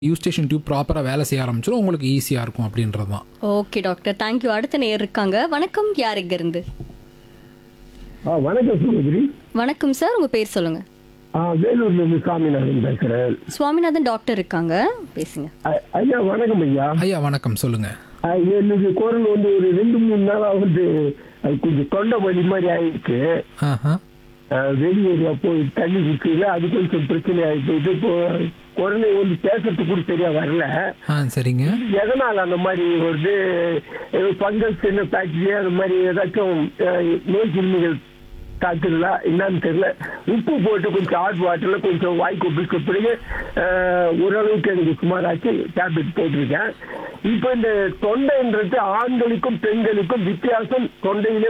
Eustachian tube ப்ராப்பராக வேலை செய்ய ஆரம்பிச்சிடும் உங்களுக்கு ஈஸியாக இருக்கும் அப்படின்றது தான் ஓகே டாக்டர் தேங்க்யூ அடுத்த நேர் இருக்காங்க வணக்கம் யார் இங்க இருந்து ஆ வணக்கம் சகோதரி வணக்கம் சார் உங்க பேர் சொல்லுங்க ஆ வேலூர்ல இருந்து சாமிநாதன் பேசுறேன் சுவாமிநாதன் டாக்டர் இருக்காங்க பேசுங்க ஐ- ஐயா வணக்கம் ஐயா ஐயா வணக்கம் சொல்லுங்கள் ஆ, என்னுடைய குரல் வந்து ஒரு ரெண்டு மூணு நாளா வந்து அது கொஞ்சம் தொண்டை வலி மாதிரி ஆயிடுச்சு ஆஹா ஆ, வெளியேரியா போய் தண்ணி குடிச்சதுல அது கொஞ்சம் பிரச்சனை ஆயிடுச்சு இது இப்போ குரலை வந்து பேசுறதுக்கு கூட சரியா வரல ஆ சரிங்க எதனால அந்த மாதிரி வருது ஃபங்கஸ் என்ன பாக்டீரியா அந்த மாதிரி ஏதாச்சும் அஹ், நோய் கிருமிகள் தாக்குதலா என்னன்னு தெரியல உப்பு போட்டு கொஞ்சம் ஹாட் வாட்டர்ல கொஞ்சம் வாய் கொப்பிக்க பிறகு அஹ், ஓரளவுக்கு எனக்கு சுமாராச்சு டேப்லெட் போட்டிருக்கேன் இப்போ இந்த தொண்டைன்றது ஆண்களுக்கும் பெண்களுக்கும் வித்தியாசம் தொண்டையிலே